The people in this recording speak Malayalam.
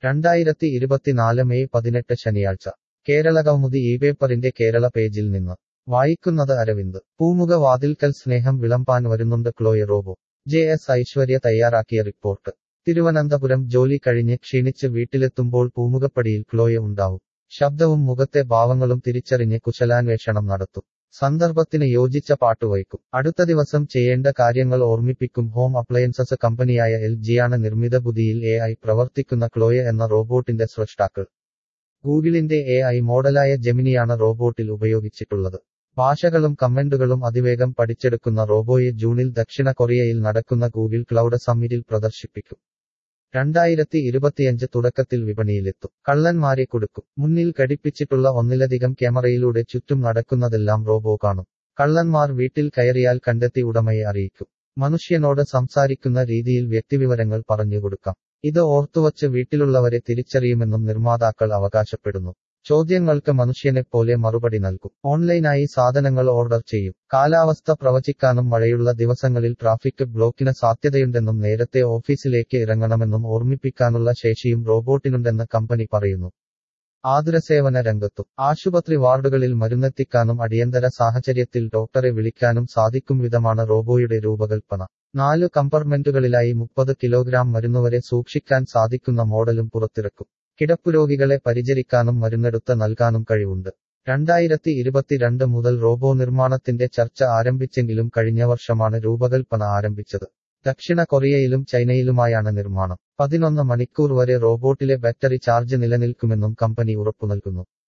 രണ്ടായിരത്തി ഇരുപത്തിനാല് മെയ് പതിനെട്ട് ശനിയാഴ്ച കേരള കൗമുദി ഈ പേപ്പറിന്റെ കേരള പേജിൽ നിന്ന് വായിക്കുന്നത് അരവിന്ദ് പൂമുഖ വാതിൽക്കൽ സ്നേഹം വിളമ്പാൻ വരുന്നുണ്ട് Cloi robo J S Aishwarya തയ്യാറാക്കിയ റിപ്പോർട്ട് തിരുവനന്തപുരം ജോലി കഴിഞ്ഞ് ക്ഷീണിച്ച് വീട്ടിലെത്തുമ്പോൾ പൂമുഖപ്പടിയിൽ ക്ലോയ ഉണ്ടാവും ശബ്ദവും മുഖത്തെ ഭാവങ്ങളും തിരിച്ചറിഞ്ഞ് കുശലാന്വേഷണം നടത്തും സന്ദർഭത്തിന് യോജിച്ച പാട്ടുവയ്ക്കും അടുത്ത ദിവസം ചെയ്യേണ്ട കാര്യങ്ങൾ ഓർമ്മിപ്പിക്കും ഹോം അപ്ലയൻസസ് കമ്പനിയായ എൽ ജിയാണ് നിർമ്മിത ബുദ്ധിയിൽ എ ഐ പ്രവർത്തിക്കുന്ന ക്ലോയ എന്ന റോബോട്ടിന്റെ സ്രഷ്ടാക്കൾ ഗൂഗിളിന്റെ എ ഐ മോഡലായ ജെമിനിയാണ് റോബോട്ടിൽ ഉപയോഗിച്ചിട്ടുള്ളത് ഭാഷകളും കമന്റുകളും അതിവേഗം പഠിച്ചെടുക്കുന്ന റോബോയെ ജൂണിൽ ദക്ഷിണ കൊറിയയിൽ നടക്കുന്ന ഗൂഗിൾ ക്ലൗഡ് സമ്മിറ്റിൽ പ്രദർശിപ്പിക്കും രണ്ടായിരത്തി ഇരുപത്തിയഞ്ച് തുടക്കത്തിൽ വിപണിയിലെത്തും കള്ളന്മാരെ കൊടുക്കും മുന്നിൽ ഘടിപ്പിച്ചിട്ടുള്ള ഒന്നിലധികം ക്യാമറയിലൂടെ ചുറ്റും നടക്കുന്നതെല്ലാം റോബോ കാണും കള്ളന്മാർ വീട്ടിൽ കയറിയാൽ കണ്ടെത്തി ഉടമയെ അറിയിക്കും മനുഷ്യനോട് സംസാരിക്കുന്ന രീതിയിൽ വ്യക്തിവിവരങ്ങൾ പറഞ്ഞുകൊടുക്കാം ഇത് ഓർത്തുവച്ച് വീട്ടിലുള്ളവരെ തിരിച്ചറിയുമെന്നും നിർമ്മാതാക്കൾ അവകാശപ്പെടുന്നു ചോദ്യങ്ങൾക്ക് മനുഷ്യനെപ്പോലെ മറുപടി നൽകും ഓൺലൈനായി സാധനങ്ങൾ ഓർഡർ ചെയ്യും കാലാവസ്ഥ പ്രവചിക്കാനും മഴയുള്ള ദിവസങ്ങളിൽ ട്രാഫിക് ബ്ലോക്കിന് സാധ്യതയുണ്ടെന്നും നേരത്തെ ഓഫീസിലേക്ക് ഇറങ്ങണമെന്നും ഓർമ്മിപ്പിക്കാനുള്ള ശേഷിയും റോബോട്ടിനുണ്ടെന്ന് കമ്പനി പറയുന്നു ആതുരസേവന രംഗത്തും ആശുപത്രി വാർഡുകളിൽ മരുന്നെത്തിക്കാനും അടിയന്തര സാഹചര്യത്തിൽ ഡോക്ടറെ വിളിക്കാനും സാധിക്കും വിധമാണ് റോബോയുടെ രൂപകൽപ്പന നാലു കമ്പാർട്ട്മെന്റുകളിലായി മുപ്പത് കിലോഗ്രാം മരുന്നുവരെ സൂക്ഷിക്കാൻ സാധിക്കുന്ന മോഡലും പുറത്തിറക്കും കിടപ്പുരോഗികളെ പരിചരിക്കാനും മരുന്നെടുത്ത് നൽകാനും കഴിവുണ്ട് രണ്ടായിരത്തി ഇരുപത്തിരണ്ട് മുതൽ റോബോ നിർമ്മാണത്തിന്റെ ചർച്ച ആരംഭിച്ചെങ്കിലും കഴിഞ്ഞ വർഷമാണ് രൂപകൽപ്പന ആരംഭിച്ചത് ദക്ഷിണ കൊറിയയിലും ചൈനയിലുമായാണ് നിർമ്മാണം പതിനൊന്ന് മണിക്കൂർ വരെ റോബോട്ടിലെ ബാറ്ററി ചാർജ് നിലനിൽക്കുമെന്നും കമ്പനി ഉറപ്പു നൽകുന്നു